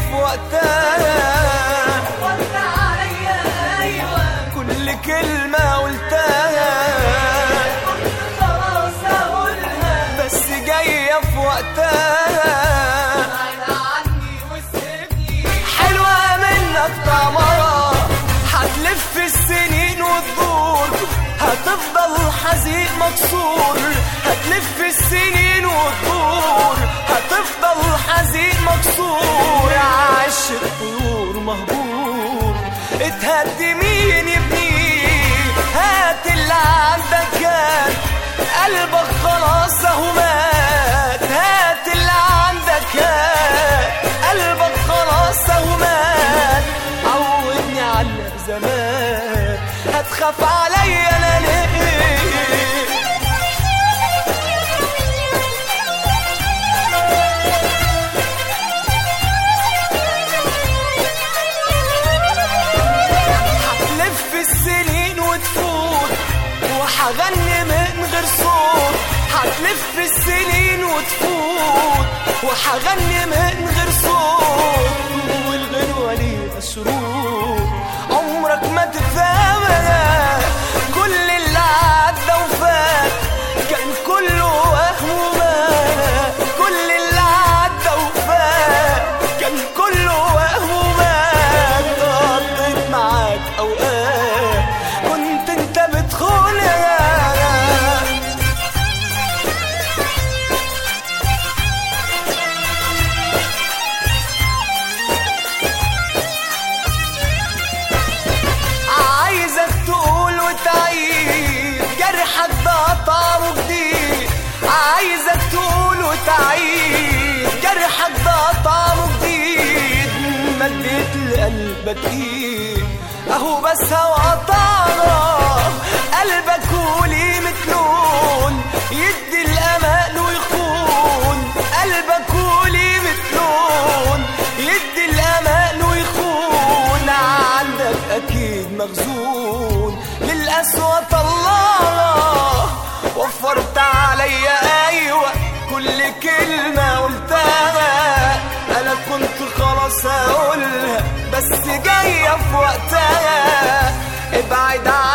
في وقتها وانت عليا ايوه كل كلمة قلتها كنت خلاص اقولها بس جاية في وقتها بعد عني وسيبني حلوة منك طعمها هتلف السنين وتدور هتفضل حزين مكسور هتلف السنين وتدور هتفضل حزين مكسور عش الطيور مهجور اتهدي مين يبنيه هات اللي عندك كان قلبك خلاص اهو مات هات اللي عندك كان قلبك خلاص اهو مات عودني على زمان هتخاف عليا انا ليه هتلف السنين وتفوت وهغني من غير صوت هتلف السنين وتفوت وهغني من غير صوت والغنوة ليها شروط عمرك ما تفهمها كل اللي عدى وفات كان كله وهم ومات كل اللي عدى وفات كان كله وهم ومات قضيت معاك اوقات كنت انت بتخونها عايزك تقول وتعيد جرحك ده طعمه جديد عايزك تقول وتعيد جرحك ده طعمه جديد مديت لقلبك ايد اهو بس هوا طعمه قلبك وليه متلون يدي الامان ويخون قلبك وليه متلون يدي الامان ويخون عندك اكيد مخزون للأسوأ الله وفرت عليا ايوه كل كلمة قلتها انا كنت خلاص هقولها بس جاية في وقتها ابعد